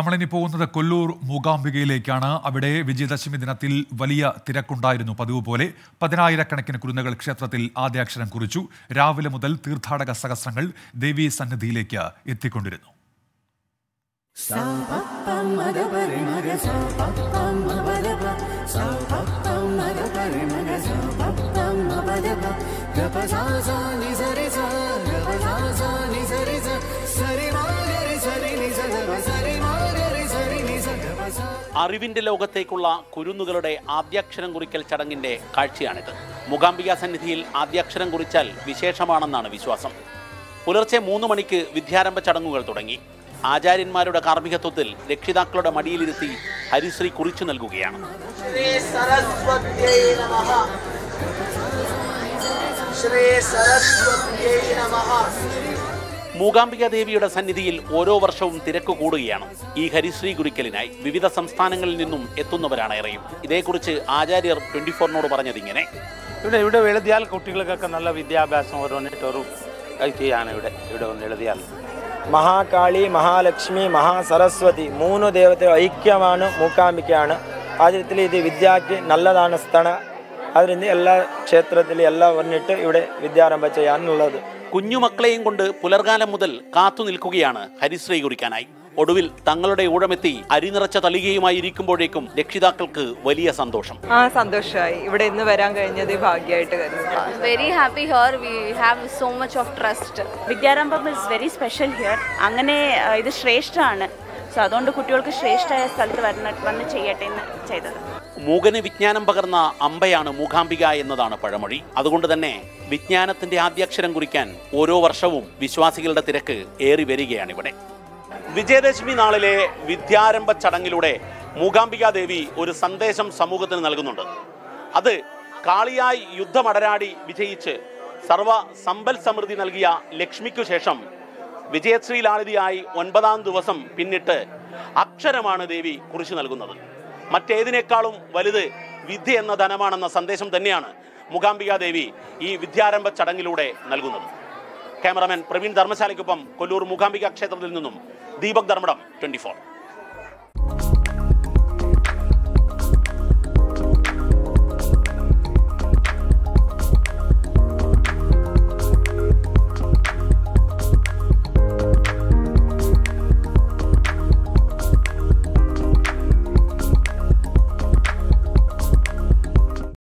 നമ്മളിനി പോകുന്നത് കൊല്ലൂർ മൂകാംബികയിലേക്കാണ് അവിടെ വിജയദശമി ദിനത്തിൽ വലിയ തിരക്കുണ്ടായിരുന്നു പതിവ് പോലെ പതിനായിരക്കണക്കിന് കുരുന്നുകൾ ക്ഷേത്രത്തിൽ ആദ്യാക്ഷരം കുറിച്ചു രാവിലെ മുതൽ തീർത്ഥാടക സഹസ്രങ്ങൾ ദേവീ സന്നിധിയിലേക്ക് എത്തിക്കൊണ്ടിരുന്നു അറിവിന്റെ ലോകത്തേക്കുള്ള കുരുന്നുകളുടെ ആദ്യാക്ഷരം കുറിക്കൽ ചടങ്ങിന്റെ കാഴ്ചയാണിത് മൂകാംബിക സന്നിധിയിൽ ആദ്യാക്ഷരം കുറിച്ചാൽ വിശേഷമാണെന്നാണ് വിശ്വാസം പുലർച്ചെ മൂന്ന് മണിക്ക് വിദ്യാരംഭ ചടങ്ങുകൾ തുടങ്ങി ആചാര്യന്മാരുടെ കാർമ്മികത്വത്തിൽ രക്ഷിതാക്കളുടെ മടിയിലിരുത്തി ഹരിശ്രീ കുറിച്ചു നൽകുകയാണ് ശ്രീ സരസ്വത്യൈ നമഃ ശ്രീ സരസ്വത്യൈ നമഃ മൂകാംബിക ദേവിയുടെ സന്നിധിയിൽ ഓരോ വർഷവും തിരക്ക് കൂടുകയാണ് ഈ ഹരിശ്രീ ഗുരുക്കലിനായി വിവിധ സംസ്ഥാനങ്ങളിൽ നിന്നും എത്തുന്നവരാണ് ഏറെയും ഇതേക്കുറിച്ച് ആചാര്യർ ട്വന്റി ഫോറിനോട് പറഞ്ഞതിങ്ങനെ ഇവിടെ ഇവിടെ എഴുതിയാൽ കുട്ടികൾക്കൊക്കെ നല്ല വിദ്യാഭ്യാസം ഓരോന്നിട്ട് ഒരു ചെയ്യാണ് ഇവിടെ ഇവിടെ ഒന്ന് എഴുതിയാൽ മഹാകാളി മഹാലക്ഷ്മി മഹാസരസ്വതി മൂന്ന് ദേവതകൾ ഐക്യമാണ് മൂകാംബികയാണ് ആദ്യത്തിൽ ഇത് വിദ്യക്ക് നല്ലതാണ് സ്ഥലം അതിന് എല്ലാ ക്ഷേത്രത്തിൽ എല്ലാം വന്നിട്ട് ഇവിടെ വിദ്യാരംഭം ചെയ്യാനുള്ളത് കുഞ്ഞുമക്കളെയും കൊണ്ട് പുലർകാലം മുതൽ കാത്തു നിൽക്കുകയാണ് ഹരിശ്രീ കുറിക്കാനായി ഒടുവിൽ തങ്ങളുടെ ഊഴമെത്തി അരിനിറച്ച തളികയുമായി ഇരിക്കുമ്പോഴേക്കും രക്ഷിതാക്കൾക്ക് വലിയ സന്തോഷം ആ സന്തോഷമായി ഇവിടെ ഇന്ന് വരാൻ കഴിഞ്ഞത് ഭാഗ്യമായിട്ട് കരുതുന്നു very happy here. We have so much of trust. Vidyarambham is very special here അങ്ങനെ ആ, ഇത് ശ്രേഷ്ഠമാണ് സോ അതുകൊണ്ട് കുട്ടികൾക്ക് ശ്രേഷ്ഠമായ സ്ഥലത്ത് വരണ വന്ന് ചെയ്യട്ടെ എന്ന് ചെയ്തത് മൂകന് വിജ്ഞാനം പകർന്ന അമ്പയാണ് മൂകാംബിക എന്നതാണ് പഴമൊഴി അതുകൊണ്ട് തന്നെ വിജ്ഞാനത്തിന്റെ ആദ്യാക്ഷരം കുറിക്കാൻ ഓരോ വർഷവും വിശ്വാസികളുടെ തിരക്ക് ഏറി വരികയാണ് ഇവിടെ വിജയദശമി നാളിലെ വിദ്യാരംഭ ചടങ്ങിലൂടെ മൂകാംബിക ദേവി ഒരു സന്ദേശം സമൂഹത്തിന് നൽകുന്നുണ്ട് അത് കാളിയായി യുദ്ധമടരാടി വിജയിച്ച് സർവ സമ്പൽ സമൃദ്ധി നൽകിയ ലക്ഷ്മിക്കു ശേഷം വിജയശ്രീ ലാളിതിയായി ഒൻപതാം ദിവസം പിന്നിട്ട് അക്ഷരമാണ് ദേവി കുറിച്ചു നൽകുന്നത് മറ്റേതിനേക്കാളും വലുത് വിദ്യ എന്ന ധനമാണെന്ന സന്ദേശം തന്നെയാണ് മൂകാംബിക ദേവി ഈ വിദ്യാരംഭ ചടങ്ങിലൂടെ നൽകുന്നത് ക്യാമറമാൻ പ്രവീൺ ധർമ്മശാലയ്ക്കൊപ്പം കൊല്ലൂർ മൂകാംബിക ക്ഷേത്രത്തിൽ നിന്നും ദീപക് ധർമ്മടം ട്വന്റി